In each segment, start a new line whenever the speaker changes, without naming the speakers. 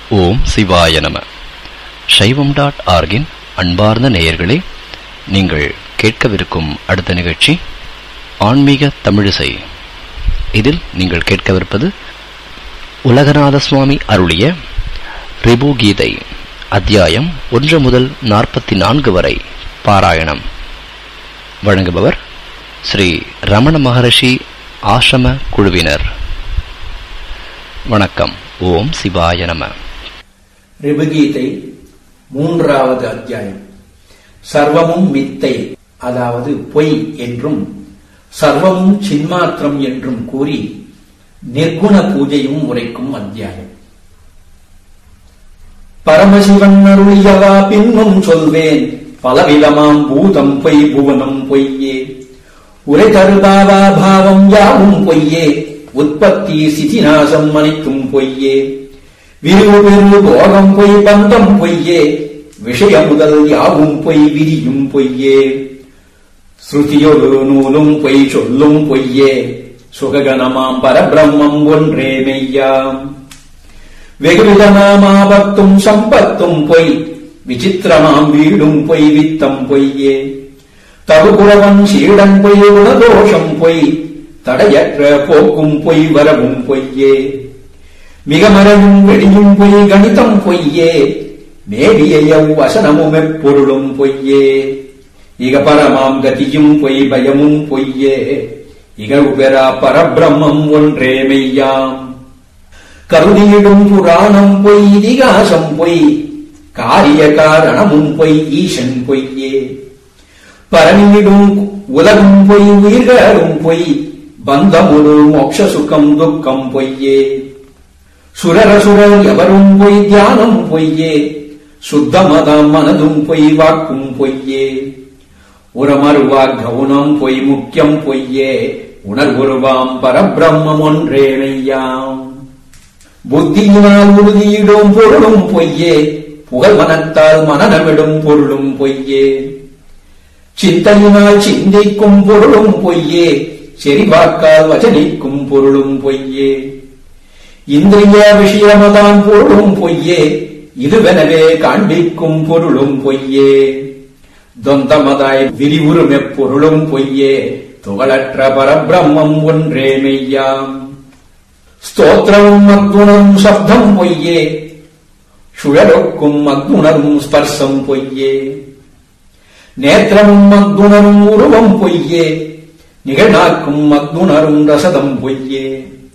ஓம் சிவாய நம சைவம் டாட் ஆர்கின் அன்பார்ந்த நேயர்களே நீங்கள் கேட்கவிருக்கும் அடுத்த நிகழ்ச்சி ஆன்மீக தமிழிசை இதில் நீங்கள் கேட்கவிருப்பது உலகநாத சுவாமி அருளிய ரிபு கீதை அத்தியாயம் ஒன்று முதல் நாற்பத்தி நான்கு வரை பாராயணம் வழங்குபவர் ஸ்ரீ ரமண மகரிஷி ஆசிரம குழுவினர் வணக்கம் ஓம் சிவாய நம
ரிபுகீதை மூன்றாவது அத்தியாயம் சர்வமும் மித்தை அதாவது பொய் என்றும் சர்வமும் சின்மாத்திரம் என்றும் கூறி நிர்குண பூஜையும் உரைக்கும் அத்தியாயம் பரமசிவன் அருளியவா பின்னும் சொல்வேன் பலவிதமாம் பூதம் பொய் புவனம் பொய்யே உரை தருபாவா பாவம் யாவும் பொய்யே உற்பத்தி சிதிநாசம் அனைத்தும் பொய்யே விரிவு பெரு போகம் பொய் பந்தம் பொய்யே விஷய முதல் யாவும் பொய் விதியும் பொய்யே ஸ்ருதியொரு நூலும் பொய் சொல்லும் பொய்யே சுககணமாம் பரபிரம்மம் ஒன்றே மெய்யாம் வெகுவிதமாம் ஆபத்தும் சம்பத்தும் பொய் விசித்திரமாம் வீடும் பொய் வித்தம் பொய்யே தகுகுறவன் சீடன் பொய் குணதோஷம் பொய் தடையற்ற போக்கும் பொய் வரவும் பொய்யே மிக மறையும் வெளியும் பொய் கணிதம் பொய்யே மேடிய வசனமும் எப்பொருளும் பொய்யே இக பரமாம் கதியும் பொய் பயமும் பொய்யே இகழ் பெறா பரபிரம்மம் ஒன்றே மெய்யாம் கருதியிடும் புராணம் பொய் இதிகாசம் பொய் காரிய காரணமும் பொய் ஈசன் பொய்யே பரணியிடும் உலகும் பொய் உயிர்களும் பொய் பந்தமுடு மோட்ச சுகம் துக்கம் பொய்யே சுரரசுரர் எவரும் பொய் தியானம் பொய்யே சுத்தமதம் மனதும் பொய் வாக்கும் பொய்யே உரமருவா கவுனம் பொய் முக்கியம் பொய்யே உணர்வுருவாம் பரபிரம்மம் ஒன்றே மெய்யாம் புத்தியினால் உறுதியிடும் பொருளும் பொய்யே புகழ் மனத்தால் மனநமிடும் பொருளும் பொய்யே சிந்தையினால் சிந்திக்கும் பொருளும் பொய்யே செறிவாக்கால் வச்சனிக்கும் பொருளும் பொய்யே இந்திரிய விஷயமதான் பொருளும் பொய்யே இதுவெனவே காண்பிக்கும் பொருளும் பொய்யே தொந்தமதாய் விரிவுறும் எப்பொருளும் பொய்யே துகளற்ற பரபிரம்மம் ஒன்றே மெய்யாம் ஸ்தோத்திரமும் அக்குணம் சப்தம் பொய்யே சுழலொக்கும் அக்குணரும் ஸ்பர்சம் பொய்யே நேத்திரமும் அக்குணரும் உருவம் பொய்யே நிகழ்நாக்கும் அக்குணரும் ரசதம் பொய்யே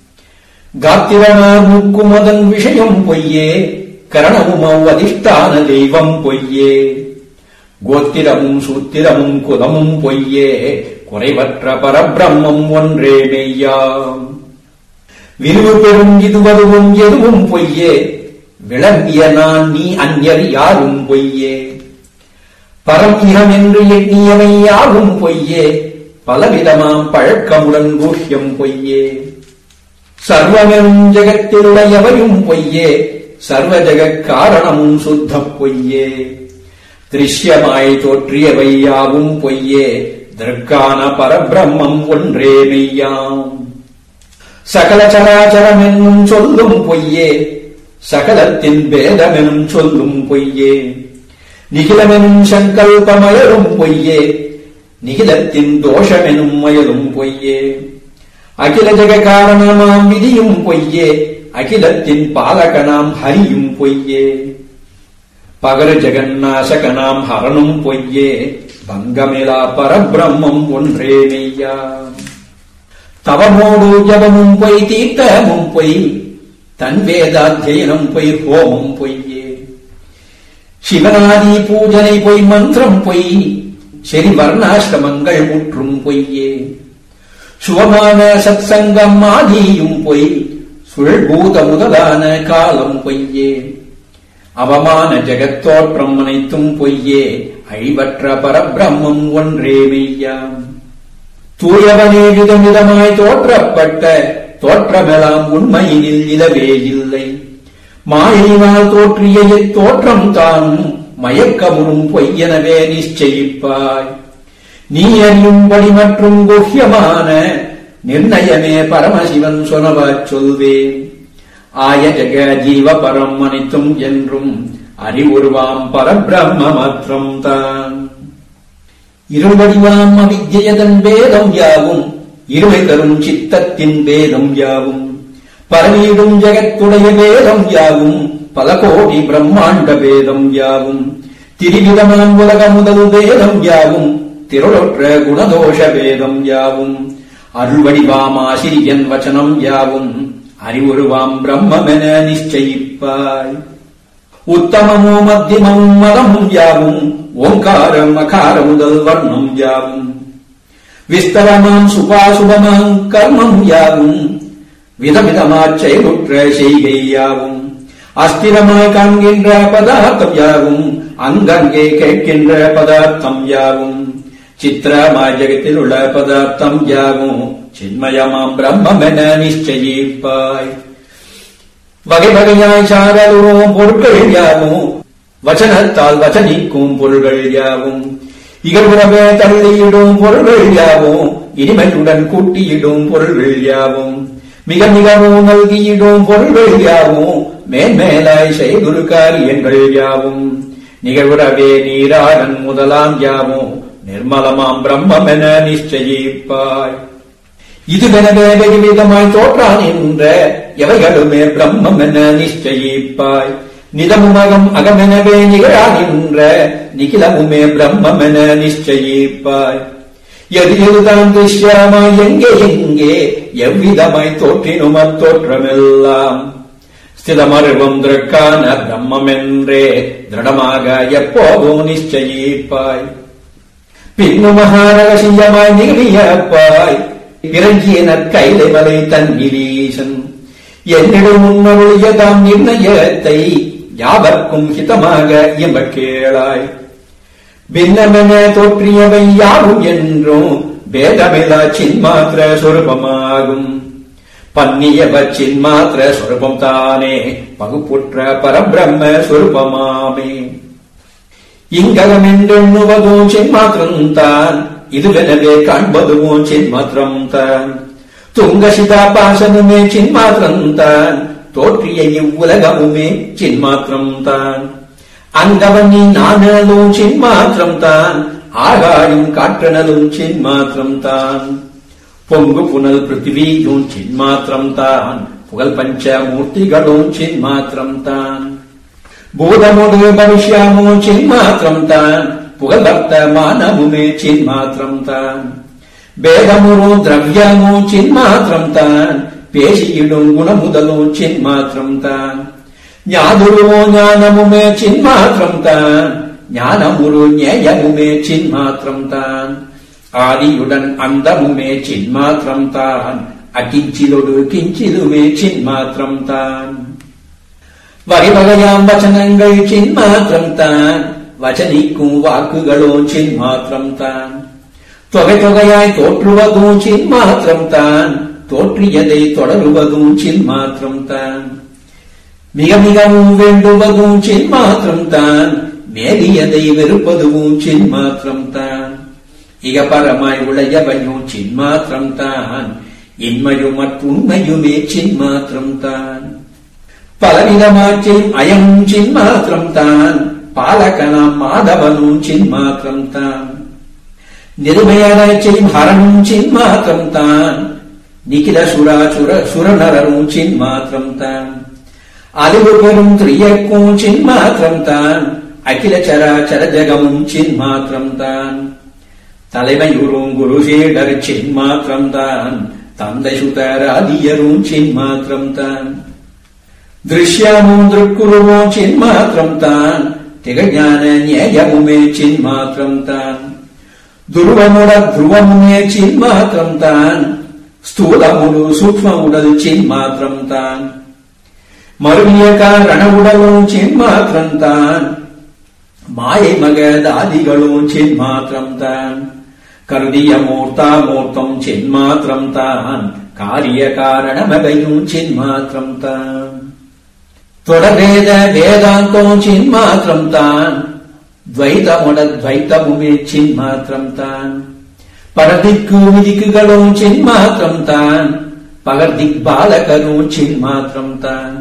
காத்திரனார் மூக்கும் அதன் விஷயம் பொய்யே கரணமும் அவ்வதிஷ்டான தெய்வம் பொய்யே கோத்திரமும் சூத்திரமும் குலமும் பொய்யே குறைவற்ற பரபிரம்மம் ஒன்றே மெய்யாம் விரிவு பெறும் இதுவதுவும் எதுவும் பொய்யே விளம்பிய நான் நீ அந்யர் யாரும் பொய்யே பரம் இகம் என்று எண்ணியவை யாவும் பொய்யே பலவிதமாம் பழக்கமுடன் கூஹ்யம் பொய்யே சர்வமெனும் ஜெகத்திலுடையவையும் பொய்யே சர்வ ஜெகக் காரணமும் சுத்த பொய்யே திருஷ்யமாய் தோற்றியவை யாவும் பொய்யே திருக்கான பரபிரம்மம் ஒன்றே மெய்யாம் சகல சராச்சரம் என்னும் சொல்லும் பொய்யே சகலத்தின் பேதமெனும் சொல்லும் பொய்யே நிகிலமெனும் சங்கல்பமயலும் பொய்யே நிகிலத்தின் தோஷமெனும் மயலும் பொய்யே அகில ஜெக காரணமாம் விதியும் பொய்யே அகிலத்தின் பாலகனாம் ஹரியும் பொய்யே பகர ஜெகநாசகனாம் ஹரனும் பொய்யே பங்கமிலா பரபிரம்மம் ஒன்றே மெய்யா தவமோடு ஜபமும் பொய் தீர்த்தமும் பொய் தன் வேதாத்தியனம் பொய் ஹோமம் பொய்யே சிவனாதி பூஜனை பொய் மந்திரம் பொய் செரி வர்ணாசிரமங்கள் முற்றும் பொய்யே சுவமான சத்சங்கம் ஆதியும் பொய் சுழ்பூத முதலான காலம் பொய்யே அவமான ஜெகத்தோற்றம் அனைத்தும் பொய்யே அழிவற்ற பரபிரம்மம் ஒன்றே மெய்யாம் தூயவனே விதமிதமாய் தோற்றப்பட்ட தோற்றமெல்லாம் உண்மையினில் இலவே இல்லை மாயினால் தோற்றிய தோற்றம் தானும் மயக்கமுறும் பொய்யெனவே நிச்சயிப்பாய் நீ அறியும்படி மற்றும் குஹ்யமான நிர்ணயமே பரமசிவன் சொனவாச் சொல்வேன் ஆய ஜெக ஜீவ பரம் அனைத்தும் என்றும் அறிவுருவாம் பரபிரம்ம மாத்திரம் தான் இருவடிவாம் அவித்யதன் வேதம் யாவும் இருமை தரும் சித்தத்தின் வேதம் யாவும் பரவீடும் ஜெகத்துடைய வேதம் யாவும் பல கோடி பிரம்மாண்ட வேதம் யாவும் திரிவிதமாம் உலக முதல் வேதம் யாவும் திருளொற்ற குணதோஷ வேதம் யாவும் அருள்வடிவாம் ஆசிரியன் வச்சனம் யாவும் அறிவுருவாம் பிரம்மென நிச்சயிப்பாய் உத்தமமோ மத்தியமும் மதமும் யாவும் ஓங்காரம் அகார முதல் வர்ணம் யாவும் விஸ்தரமாம் சுபாசுபமாம் கர்மம் யாவும் விதவிதமாச் செயலுற்ற செய்கை யாவும் அஸ்திரமாய் காண்கின்ற பதார்த்தம் யாவும் அங்கங்கே கேட்கின்ற பதார்த்தம் யாவும் சித்திரமாய் ஜெகத்தில் உள்ள பதார்த்தம் யாவும் சின்மயமாம் பிரம்மென நிச்சயிப்பாய் வகை வகையாய் சாரலுவோம் பொருட்கள் யாவும் வச்சனத்தால் வச்சனிக்கும் பொருள்கள் யாவும் இகழ்வுறவே தள்ளியிடும் பொருள்கள் யாவும் இனிமையுடன் கூட்டியிடும் பொருள்கள் யாவும் மிக மிகவும் நல்கியிடும் பொருள்கள் யாவும் மேன்மேலாய் செய்துரு காரியங்கள் யாவும் நிகழ்வுறவே நீராடன் முதலாம் யாவும் நிர்மலமாம் பிரம்மென நிச்சயிப்பாய் இதுவெனவே வெகுவிதமாய் தோற்றான் என்ற எவைகளுமே பிரம்மம் என நிச்சயிப்பாய் நிதமுமகம் அகமெனவே நிகழா நின்ற நிகிலமுமே பிரம்மம் என நிச்சயிப்பாய் எது எதுதான் திருஷ்யமாய் எங்கே எங்கே எவ்விதமாய் தோற்றினும் அத்தோற்றமெல்லாம் ஸ்திதமருவம் திரக்கான பிரம்மம் என்றே திருடமாக எப்போதும் நிச்சயிப்பாய் பின்னு மகாரகசியமாய் நிகழியப்பாய் இறங்கிய நற்கைலை மலை தன்னிலீசன் என்னிடம் முன்னருளிய தாம் நிர்ணயத்தை யாவர்க்கும் ஹிதமாக இயம்ப கேளாய் பின்னமென தோற்றியவை யாவும் என்றும் பேதமிலா சின்மாத்திர சொருபமாகும் பன்னியவ சின்மாத்திர சொருபம் தானே பகுப்புற்ற பரபிரம்ம சொருபமாமே இங்ககமென்றெண்ணுவதும் சின்மாத்திரம் தான் இதுவெனவே காண்பதுவும் சின்மாத்திரம் தான் துங்கசிதா பாசனமே சின்மாத்திரம் தான் தோற்றிய இவ்வுலகமுமே சின்மாத்திரம் தான் அங்கவனி நானலும் சின்மாத்திரம் தான் ஆகாயும் காற்றனலும் சின்மாத்திரம் தான் பொங்கு புனல் பிருத்திவியும் சின்மாத்திரம் தான் புகழ் பஞ்ச மூர்த்திகளும் சின்மாத்திரம் தான் பூதமுடு பவிஷ்யாமோ சின்மாத்திரம் தான் புகழ் வர்த்தமானமுமே சின்மாத்திரம் தான் பேதமுரு திரவியமோ சின்மாத்திரம் தான் பேசியிடும் குணமுதலும் சின்மாத்திரம் தான் ஞாதுருவோ ஞானமுமே சின்மாத்திரம் தான் ஞானமுரு ஞேயமுமே சின்மாத்திரம் தான் ஆதியுடன் அந்தமுமே சின்மாத்திரம் தான் அகிஞ்சிலொடு கிஞ்சிலுமே சின்மாத்திரம் தான் வகைவகையாம் வச்சனங்கள் சின்மாத்திரம் தான் வச்சனிக்கும் வாக்குகளோ சின்மாத்திரம் தான் தொகை தொகையாய் தோற்றுவதும் சின்மாத்திரம் தான் தோற்றியதை தொடருவதும் சின்மாத்திரம் தான் மிக மிகவும் வேண்டுவதும் சின்மாத்திரம் தான் மேலியதை வெறுப்பதுவும் சின்மாத்திரம் தான் இக பரமாய் உளையவையும் சின்மாத்திரம் தான் இன்மையும் மற்றுண்மையுமே சின்மாத்திரம் தான் பலவிதமாற்றில் அயம் சின்மாத்திரம் தான் பாலகனாம் மாதவனும் சின்மாத்திரம் தான் நிருமையானாய் செய்யும் ஹரனும் சின்மாத்திரம் தான் நிகில சுரா சுர சுரநரரும் சின்மாத்திரம் தான் அறிவு பெறும் திரியக்கும் சின்மாத்திரம் தான் அகில சராச்சர ஜகமும் சின்மாத்திரம் தான் தலைமையுறும் குரு சீடர் சின்மாத்திரம் தான் தந்தை சுதர் ஆதியரும் சின்மாத்திரம் தான் திருஷ்யமும் திருக்குருவும் சின்மாத்திரம் தான் திகஞான நியாயமுமே சின்மாத்திரம் தான் துருவமுட துருவமுமே சின்மாத்திரம் தான் ஸ்தூலமுடு சூக்ம உடல் சின்மாத்திரம் தான் மருவிய காரண உடலும் சின்மாத்திரம் தான் மாயை மகதாதிகளும் சின்மாத்திரம் தான் கருதிய மூர்த்தா மூர்த்தம் சின்மாத்திரம் தான் காரிய காரணமகையும் சின்மாத்திரம் தான் தொடர்வேத வேதாந்தம் சின்மாத்திரம் தான் துவைதமுட துவைத்தமுமே சின்மாத்திரம் தான் பரதிக்கு விதிக்குகளும் சின்மாத்திரம் தான் பகர்திக்பாலகரும் சின்மாத்திரம் தான்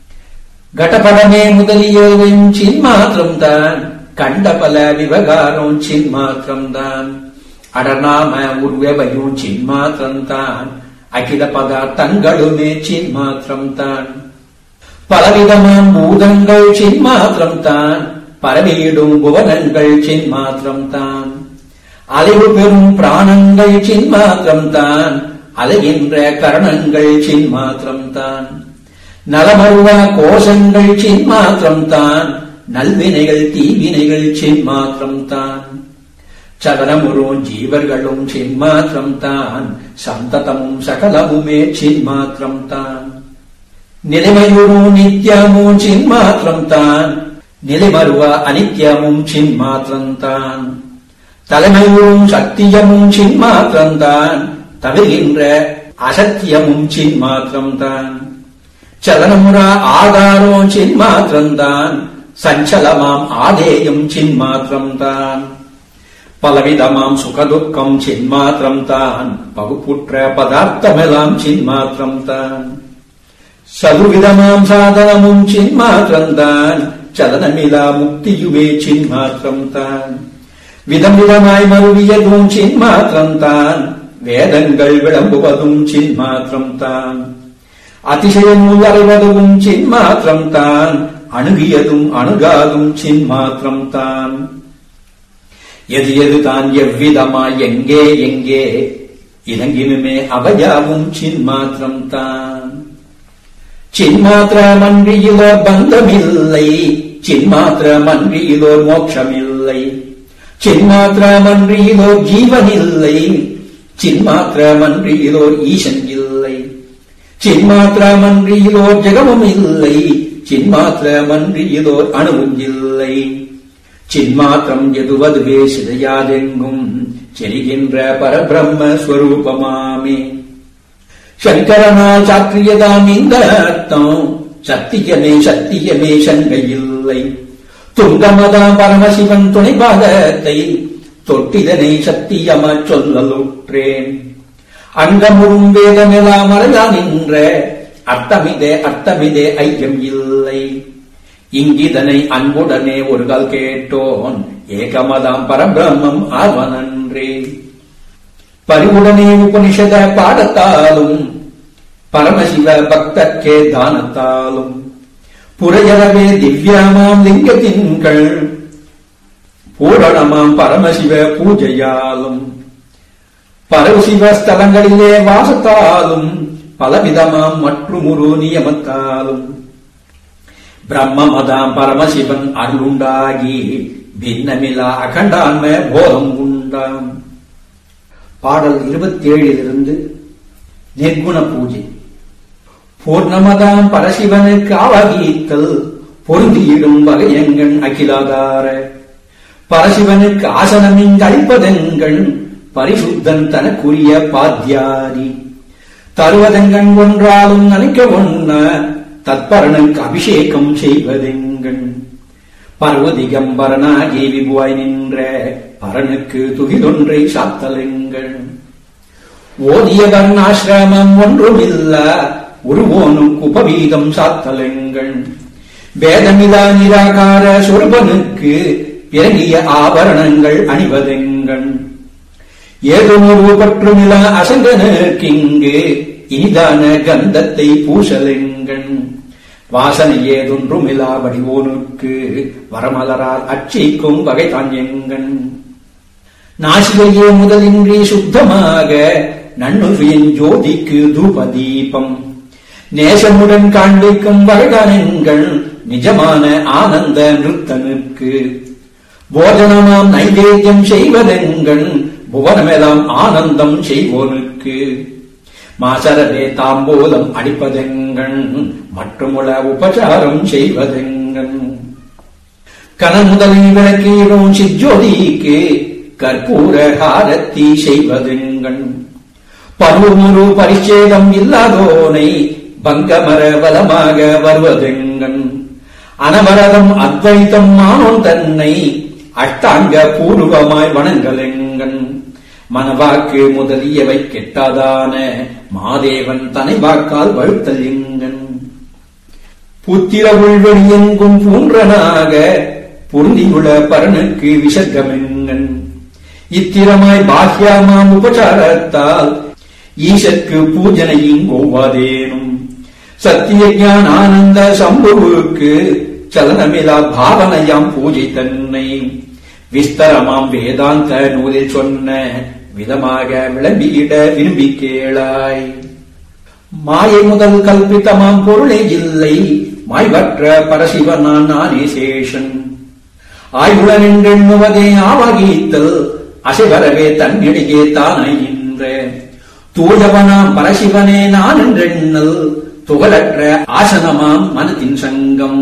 கடபடமே முதலியவையும் சின்மாத்திரம் தான் கண்ட பல விவகாரம் சின்மாத்திரம் தான் அடநாம உருவவையும் சின்மாத்திரம் தான் அகில பதார்த்தங்களுமே சின்மாத்திரம் தான் பலவிதமாம் பூதங்கள் சின்மாத்திரம் தான் பரவியிடும் புவனங்கள் சின்மாத்திரம் தான் அலைவு பெறும் பிராணங்கள் சின்மாத்திரம் தான் அலைகின்ற கரணங்கள் சின்மாத்திரம் தான் நலமருவா கோஷங்கள் சின்மாத்திரம் தான் நல்வினைகள் தீவினைகள் சின்மாத்திரம் தான் சகலமுறும் ஜீவர்களும் சின்மாத்திரம் தான் சந்ததமும் சகலமுமே சின்மாத்திரம் தான் நிலைமையுறும் நித்தியமும் சின்மாத்திரம் தான் நிலைமருவ அனித்யமும் சின்மாத்திரம் தான் தலைமையுறும் சத்தியமும் சின்மாத்திரம் தான் தவிர்கின்ற அசத்தியமும் சின்மாத்திரம் தான் சலனமுறா ஆதாரம் சின்மாத்திரம் தான் சஞ்சலமாம் ஆதேயம் சின்மாத்திரம் தான் பலவிதமாம் சுகதுக்கம் சின்மாத்திரம் தான் பகுப்புற்ற பதார்த்தமெல்லாம் சின்மாத்திரம் தான் சதுவிதமாம் சாதனமும் சின்மாத்திரம் தான் சலனமிலா முக்தியுமே சின்மாத்திரம் தான் விதம் விதமாய் மருவியதும் சின்மாத்திரம் தான் வேதங்கள் விளம்புவதும் சின்மாத்திரம் தான் அதிசயம் அறிவதும் சின்மாத்திரம் தான் அணுகியதும் அணுகாதும் சின்மாத்திரம் தான் எது எது தான் எவ்விதமாய் எங்கே எங்கே இறங்கினுமே அவையாவும் சின்மாத்திரம் தான் சின்மாத்திரமன்றியிலோர் பந்தமில்லை சின்மாத்திரமன்றியிலோர் மோட்சமில்லை சின்மாத்திரமன்றியிலோர் ஜீவனில்லை சின்மாத்திரமன்றியிலோர் ஈசன் இல்லை சின்மாத்திரமன்றியிலோர் ஜெகமும் இல்லை சின்மாத்திரமன்றியிலோர் அணுவும் இல்லை சின்மாத்திரம் எதுவதுவே சிதையாதெங்கும் செரிகின்ற பரபிரம்ம ஸ்வரூபமாமே சங்கரனால் சாற்றியதாம் இந்த அர்த்தம் சத்தியமே சத்தியமே சங்கையில்லை துங்கமதாம் பரமசிவன் துணைபாதத்தை தொட்டிதனை சத்தியமா சொல்லலுற்றேன் அங்கமுறும் வேதமெல்லாம் மறையா நின்ற அர்த்தமிதே அர்த்தமிதே ஐயம் இல்லை இங்கிதனை அன்புடனே ஒரு கால் கேட்டோன் ஏகமதாம் பரபிரம்மம் ஆவனன்றே பரிவுடனே உபனிஷத பாடத்தாலும் பரமசிவ பக்தர்க்கே தானத்தாலும் புரையறவே திவ்யமாம் லிங்கத்தின்கள் பூரணமாம் பரமசிவ பூஜையாலும் பரமசிவ ஸ்தலங்களிலே வாசத்தாலும் பலவிதமாம் மற்றுமுரு நியமத்தாலும் பிரம்மமதாம் பரமசிவன் அருளுண்டாகி பின்னமிலா அகண்டான்ம போதம் உண்டாம் பாடல் இருபத்தி ஏழிலிருந்து நிர்குண பூஜை பூர்ணமதாம் பரசிவனுக்கு ஆவகித்தல் பொருந்தியிடும் வகையங்கள் அகிலாதார பரசிவனுக்கு ஆசனமிங் அளிப்பதெங்கள் பரிசுத்தன் தனக்குரிய பாத்தியாரி தருவதெங்கண் ஒன்றாலும் நினைக்க ஒண்ண தத்பரனுக்கு அபிஷேகம் செய்வதெங்கள் பர்வதிகம்பரனாகி விபுவாய் நின்ற பரனுக்கு துகிலொன்றை சாத்தலுங்கள் ஓதியவன் ஆசிரமம் ஒன்றுமில்ல உருவோனும் உபவீதம் சாத்தலுங்கள் வேதமிலா நிராகார சொருபனுக்கு பிறகிய ஆபரணங்கள் அணிவதெங்கள் ஏதுமொரு பற்றுமில அசங்கனுக்கிங்கு இனிதான கந்தத்தை பூசலுங்கள் வாசனை ஏதொன்றுமிலா வடிவோனுக்கு வரமலரால் அச்சிக்கும் வகை தான் எங்கன் நாசிகையே முதலின்றி சுத்தமாக நன்னுவியின் ஜோதிக்கு தூபதீபம் நேசமுடன் காண்பிக்கும் வகைதானங்கள் நிஜமான ஆனந்த நிறுத்தனுக்கு போஜனமாம் நைவேத்தியம் செய்வதெங்கள் புவனமெல்லாம் ஆனந்தம் செய்வோனுக்கு மாசரவே தாம்பூலம் அடிப்பதெங்கள் மற்றுமுள உபசாரம் செய்வதெங்கள் கனமுதலில் விளக்கீடும் சிஜோதிக்கு கற்பூர ஹாரத்தி செய்வதெங்கள் பருவமுரு பரிச்சேதம் இல்லாதோனை பங்கமர வலமாக வருவதெங்கள் அனவரதம் அத்வைத்தம் மானோன் தன்னை அஷ்டாங்க பூர்வமாய் வணங்கலெங்கள் மனவாக்கு முதலியவை கெட்டாதான மாதேவன் தனை வாக்கால் வழுத்தல் எங்கன் புத்திர உள்வெளி எங்கும் பூன்றனாக பொருந்தியுள்ள பரனுக்கு விசர்க்கமெங்கன் இத்திரமாய் பாஹ்யமாம் உபசாரத்தால் ஈசற்கு பூஜனை இங்கோவாதேனும் சத்திய ஞான ஆனந்த சம்புவுக்கு சலனமிலா பாவனையாம் பூஜை தன்னை விஸ்தரமாம் வேதாந்த நூலில் சொன்ன விதமாக விளம்பியிட விரும்பி கேளாய் மாயை முதல் கல்பித்தமாம் பொருளே இல்லை மாய்வற்ற பரசிவனான் நானே சேஷன் ஆய்வுடன் என்றெண்ணுவதே ஆவகீத்தல் அசைவரவே தன்னிடையே தானையின்ற தூயவனாம் பரசிவனே நான் என்றெண்ணல் துகளற்ற ஆசனமாம் மனத்தின் சங்கம்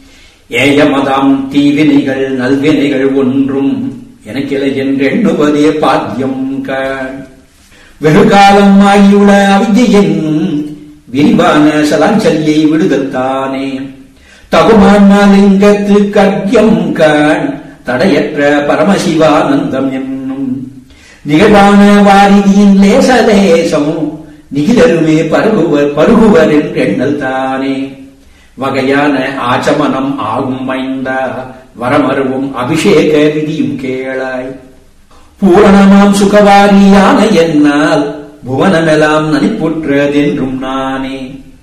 ஏயமதாம் தீவினைகள் நல்வினைகள் ஒன்றும் எனக்கில்லை என்றெண்ணுவதே பாத்தியம் காண் வெகுகாலம் ஆகியுள்ள அவித்யின் விரிவான சலாஞ்சலியை விடுதல்தானே தகுமான்மாலிங்கத்து கர்க்கியம் காண் தடையற்ற பரமசிவானந்தம் என்னும் நிகழ்வான வாரிதியின் லேசலேசம் நிகிலருமே பருகுவர் பருகுவர் என்றெண்ணல் தானே வகையான ஆச்சமனம் ஆகும் மைந்தா வரமருவும் அபிஷேக விதியும் கேளாய் பூரணமாம் சுகவாரியான என்னால் புவனமெல்லாம் நனிப்புற்றதென்றும் நானே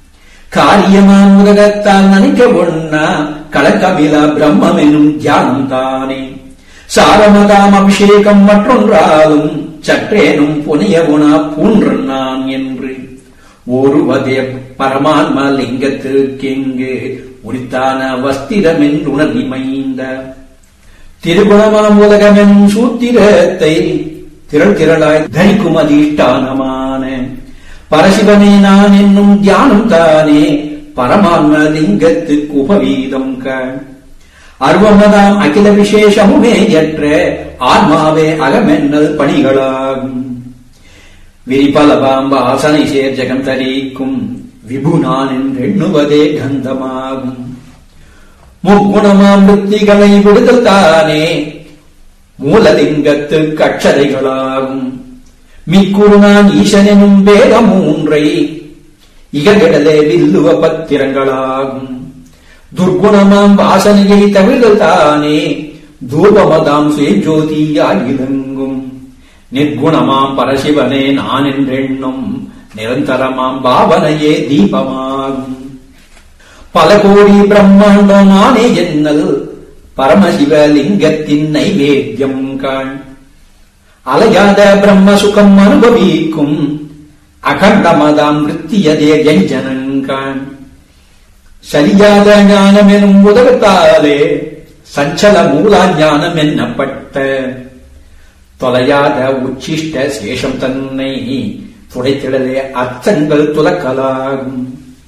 காரியமாம் உலகத்தால் நனிக்க ஒண்ணா கலக்கமிலா பிரம்மம் எனும் தியானம் தானே சாரமதாம் அபிஷேகம் மற்றொன்றாலும் சற்றேனும் புனையவுனா பூன்றன் நான் என்று ஒருவதே பரமான்ம லிங்கத்திற்கெங்கு உரித்தான வஸ்திரம் என்றுணர் நிமைந்த திருகுணமாம் உலகமென் சூத்திரத்தை திரள் திரளாய் தரிக்கும் அதிஷ்டானமான பரசிவனே நான் என்னும் தியானம் தானே பரமான்ம லிங்கத்துக்கு உபவீதம் கண் அருவமதாம் அகில விசேஷமுமே எற்ற ஆன்மாவே அகமென்னல் பணிகளாகும் விரிபலபாம்ப ஆசனை சேர் ஜெகம் தரிக்கும் விபுனான் என்றெண்ணுவதே கந்தமாகும் முக்குணமாம் விருத்திகளை விடுதல் தானே மூலலிங்கத்து கட்சரைகளாகும் மிக்குருநான் ஈசனெனும் வேத மூன்றை இகழ்கிடலே வில்லுவ பத்திரங்களாகும் துர்குணமாம் வாசனையை தவிர்தல் தானே தூபமதாம் சுயஜோதியாய் இலங்கும் நிர்குணமாம் பரசிவனே நான் என்றெண்ணும் நிரந்தரமாம் பாவனையே தீபமாகும் பல கோடி பிரம்மாண்டம் நானே என்னல் பரமசிவலிங்கத்தின் நைவேத்தியம் காண் அலையாத பிரம்ம சுகம் அனுபவிக்கும் அகண்டமதாம் விருத்தியதே வியஞ்சனங்கான் சரியாத ஞானம் எனும் உதகத்தாலே சஞ்சல மூலா ஞானம் என்னப்பட்ட தொலையாத உச்சிஷ்ட சேஷம் தன்னை துடைத்திடலே அர்த்தங்கள் துலக்கலாகும்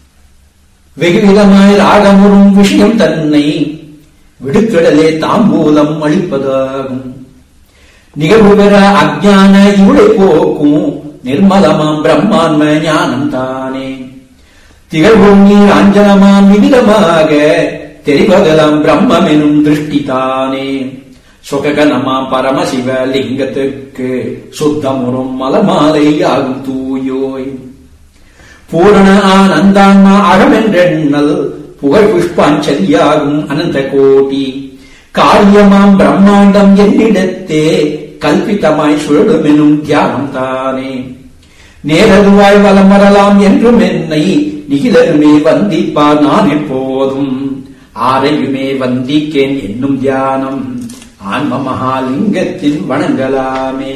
வெகுவிதமாய் ராகமுறும் விஷயம் தன்னை விடுத்திடலே தாம்பூலம் அளிப்பதாகும் நிகழ்வு பெற அஜான இவளை போக்கும் நிர்மலமாம் பிரம்மான்ம ஞானம் தானே திகழ்வும் நீர் அஞ்சனமாம் விவிதமாக தெரிவதெல்லாம் பிரம்மம் எனும் திருஷ்டி தானே சுககனமாம் பரமசிவ லிங்கத்துக்கு சுத்தமுறும் மலமாலை ஆகும் தூயோய் பூரண ஆனந்தான்மா அகமென்றெண்ணல் புகழ் புஷ்பாஞ்சலியாகும் அனந்த கோட்டி காரியமாம் பிரம்மாண்டம் என்னிடத்தே கல்பித்தமாய் சுழலுமெனும் தியானம் தானே நேரதுவாய் வலம் வரலாம் என்றும் என்னை நிகிலருமே வந்திப்பார் நான் எப்போதும் ஆரையுமே வந்திக்கேன் என்னும் தியானம் ஆன்ம மகாலிங்கத்தில் வணங்கலாமே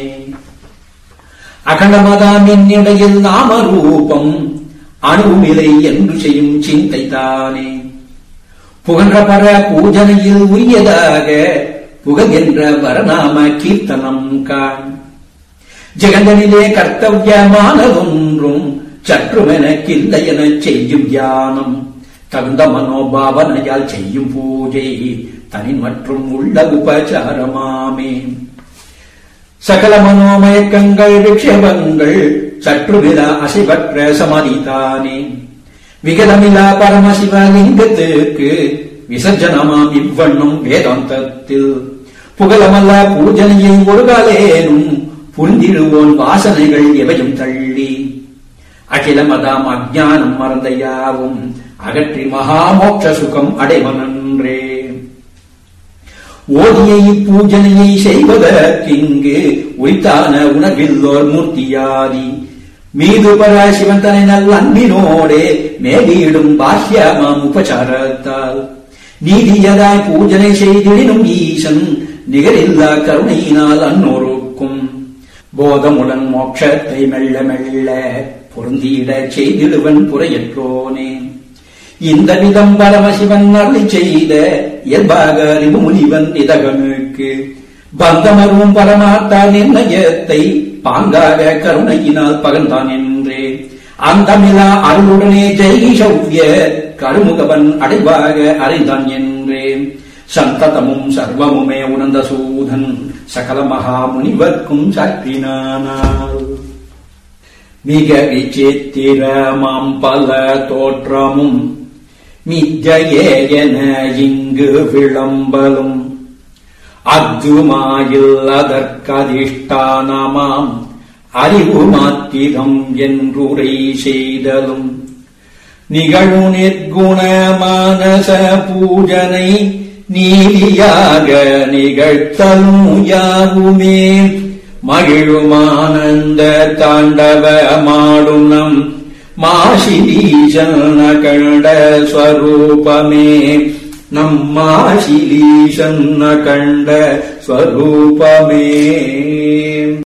அகண்டமதாம் என்னிடையில் நாம ரூபம் அணுவிலை என்று செய்யும் சிந்தை தானே புகன்ற பர பூஜனையில் உரியதாக புகழ்கின்ற வரநாம கீர்த்தனம் காண் ஜெகந்தனிலே கர்த்தவியமான ஒன்றும் சற்றுமெனக்கில்லை எனச் செய்யும் தியானம் தகுந்த மனோபாவனையால் செய்யும் பூஜை தனி மற்றும் உள்ள உபச்சாரமாமே சகல மனோமயக்கங்கள் விக்ஷேபங்கள் சற்று விழா அசைவற்ற சமாதிதானே விகதமிலா பரமசிவலிங்கத்துக்கு விசர்ஜனமாம் இவ்வண்ணம் வேதாந்தத்தில் புகழமல்ல பூஜனையை ஒரு காலேனும் புரிந்திடுவோன் வாசனைகள் எவையும் தள்ளி அகிலமதாம் அஜானம் மறந்த யாவும் அகற்றி மகாமோட்ச சுகம் அடைவனன்றே ஓதியை பூஜனையை செய்வதற்கிங்கு உரித்தான உணர்வில்லோர் மூர்த்தியாதி மீது பராசிவன் தனை நல் அன்பினோடே மேலியிடும் பாஹ்யமாம் உபசாரத்தால் நீதியதாய் பூஜனை செய்திடினும் ஈசன் நிகரில்லா கருணையினால் அன்னோருக்கும் போதமுடன் மோட்சத்தை மெல்ல மெல்ல பொருந்தியிடச் செய்திடுவன் புறையற்றோனே இந்த விதம் பரமசிவன் அருளி செய்த இயல்பாக அறிவு முனிவன் இதகனுக்கு பந்தமருவும் பரமாத்தா நிர்ணயத்தை பாங்காக கருணையினால் பகர்ந்தான் என்றே அந்தமிலா அருளுடனே ஜெய்ஷவ்ய கருமுகவன் அடைவாக அறிந்தான் என்றே சந்ததமும் சர்வமுமே உணர்ந்த சூதன் சகல மகா முனிவர்க்கும் சாற்றினானால் மிக விசித்திரமாம் பல தோற்றமும் மிஜ்ஜையே என இங்கு விளம்பலும் அத்துமாயில் அதற்கதிஷ்டானமாம் அறிவு மாத்திரம் என்றுரை செய்தலும் நிகழு நிர்குண மானச பூஜனை நீலியாக நிகழ்த்தலும் யாவுமே மகிழுமானந்த தாண்டவ மாடும் நம் மாசிலீசன கண்ட ஸ்வரூபமே நம் மாசிலீசன கண்ட ஸ்வரூபமே